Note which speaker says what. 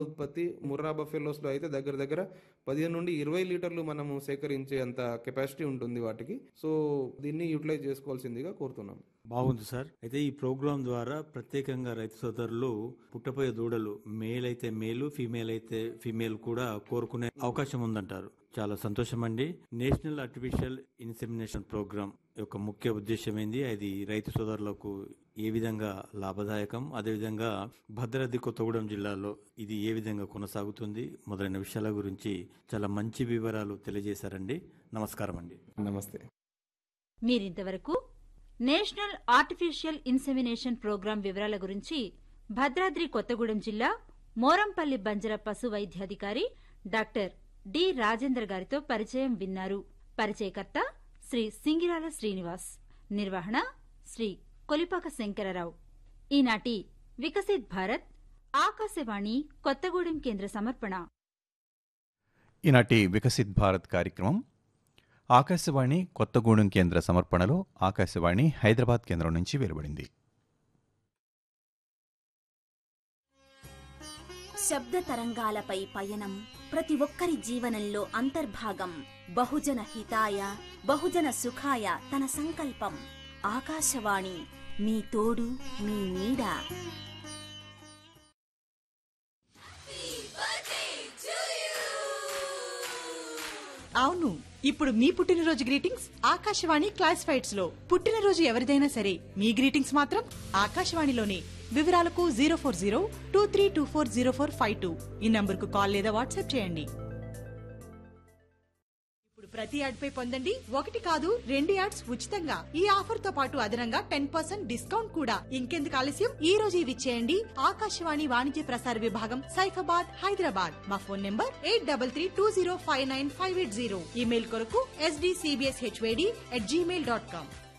Speaker 1: ఉత్పత్తి ముర్రా బఫెలోస్ లో అయితే దగ్గర దగ్గర పదిహేను నుండి ఇరవై లీటర్లు మనము సేకరించే అంత కెపాసిటీ ఉంటుంది వాటికి సో దీన్ని యూటిలైజ్ చేసుకోవాల్సిందిగా కోరుతున్నాం
Speaker 2: బాగుంది సార్ అయితే ఈ ప్రోగ్రాం ద్వారా ప్రత్యేకంగా రైతు సోదరులు పుట్టపోయే దూడలు మేల్ అయితే మేలు ఫీమేల్ అయితే ఫీమేల్ కూడా కోరుకునే అవకాశం ఉందంటారు చాలా సంతోషం అండి నేషనల్ ఆర్టిఫిషియల్ ఇన్సెమినేషన్ ప్రోగ్రాం యొక్క ముఖ్య ఉద్దేశం ఏంది అది రైతు సోదరులకు ఏ విధంగా లాభదాయకం అదేవిధంగా భద్రాద్రి కొత్తగూడెం జిల్లాలో ఇది ఏ విధంగా కొనసాగుతుంది మొదలైన విషయాల గురించి చాలా మంచి వివరాలు తెలియజేశారండి నమస్కారం అండి
Speaker 1: నమస్తే
Speaker 3: మీరింతవరకు నేషనల్ ఆర్టిఫిషియల్ ఇన్సెమినేషన్ ప్రోగ్రాం వివరాల గురించి భద్రాద్రి కొత్తగూడెం జిల్లా మోరంపల్లి బంజర పశు వైద్యాధికారి డాక్టర్ డి రాజేంద్ర గారితో పరిచయం విన్నారు పరిచయకర్త శ్రీ సింగిరాల శ్రీనివాస్ నిర్వహణ శ్రీ కొలిపాక శంకరరావు ఈనాటి వికసిత్ భారత్ ఆకాశవాణి కొత్తగూడెం కేంద్ర సమర్పణ
Speaker 4: ఈనాటి వికసిత్ భారత్ కార్యక్రమం ఆకాశవాణి కొత్తగూడెం కేంద్ర సమర్పణలో ఆకాశవాణి హైదరాబాద్ కేంద్రం నుంచి వెలువడింది
Speaker 5: శబ్ద తరంగాలపై పయనం ప్రతి ఒక్కరి జీవనంలో అంతర్భాగం బహుజన హితాయ బహుజన సుఖాయ తన సంకల్పం ఆకాశవాణి మీ తోడు మీ నీడ
Speaker 6: అవును ఇప్పుడు మీ పుట్టినరోజు గ్రీటింగ్స్ ఆకాశవాణి క్లాసిఫైడ్స్ లో పుట్టినరోజు ఎవరిదైనా సరే మీ గ్రీటింగ్స్ మాత్రం ఆకాశవాణిలోనే వివరాలకు zero four zero two three two four zero four five two ఈ నంబర్ కు కాల్ లేదా వాట్సాప్ చేయండి ఇప్పుడు ప్రతి యాడ్ పై పొందండి ఒకటి కాదు రెండు యాడ్స్ ఉచితంగా ఈ ఆఫర్ తో పాటు అదనంగా టెన్ పర్సెంట్ డిస్కౌంట్ కూడా ఇంకెందుకు ఆలస్యం ఈ రోజు ఇవి చేయండి ఆకాశవాణి వాణిజ్య ప్రసార విభాగం సైఫాబాద్ హైదరాబాద్ మా phone number eight double three two zero five nine five eight zero email కొరకు ఎస్డీసీబీఎస్ హెచ్వేడి అట్ జీమెయిల్ డాట్ కామ్